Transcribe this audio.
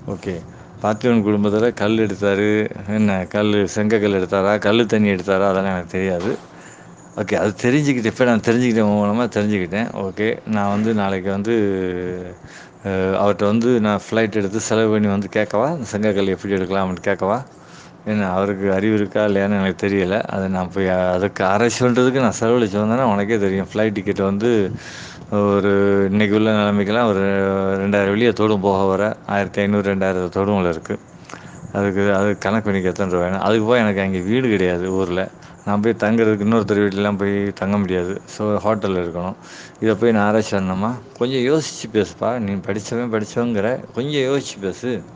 okay Parthiban குடும்பத்துல கல் எடுத்தாரு என்ன கல் செங்க கல் எடுத்தாரா கல்லு தண்ணி எடுத்தாரா அதெல்லாம் எனக்கு தெரியாது ஓகே அது தெரிஞ்சுக்கிட்டு இப்போ நான் தெரிஞ்சுக்கிட்டேன் உன் மூலமாக தெரிஞ்சுக்கிட்டேன் ஓகே நான் வந்து நாளைக்கு வந்து அவர்கிட்ட வந்து நான் ஃப்ளைட் எடுத்து செலவு பண்ணி வந்து கேட்கவா செங்கக்கல் எப்படி எடுக்கலாம் அப்படின்னு கேட்கவா ஏன்னா அவருக்கு அறிவு இருக்கா இல்லையான்னு எனக்கு தெரியலை அதை நான் போய் அதுக்கு ஆராய்ச்சி பண்ணுறதுக்கு நான் செலவழிச்சு வந்தேன்னா உனக்கே தெரியும் ஃப்ளைட் டிக்கெட் வந்து ஒரு இன்றைக்கி உள்ள நிலைமைக்கெல்லாம் ஒரு ரெண்டாயிரம் வெள்ளியை தொடும் போக வர ஆயிரத்தி ஐநூறு ரெண்டாயிரத்த தொடும் போல இருக்குது அதுக்கு அதுக்கு கணக்கு பண்ணிக்க எத்தனை ரூபா வேணும் அதுக்கு போய் எனக்கு அங்கே வீடு கிடையாது ஊரில் நான் போய் தங்குறதுக்கு இன்னொருத்தர் வீட்லலாம் போய் தங்க முடியாது ஸோ ஹோட்டலில் இருக்கணும் இதை போய் நான் ஆராய்ச்சி பண்ணணுமா கொஞ்சம் யோசித்து பேசுப்பா நீ படித்தவன் படித்தவங்கிற கொஞ்சம் யோசித்து பேசு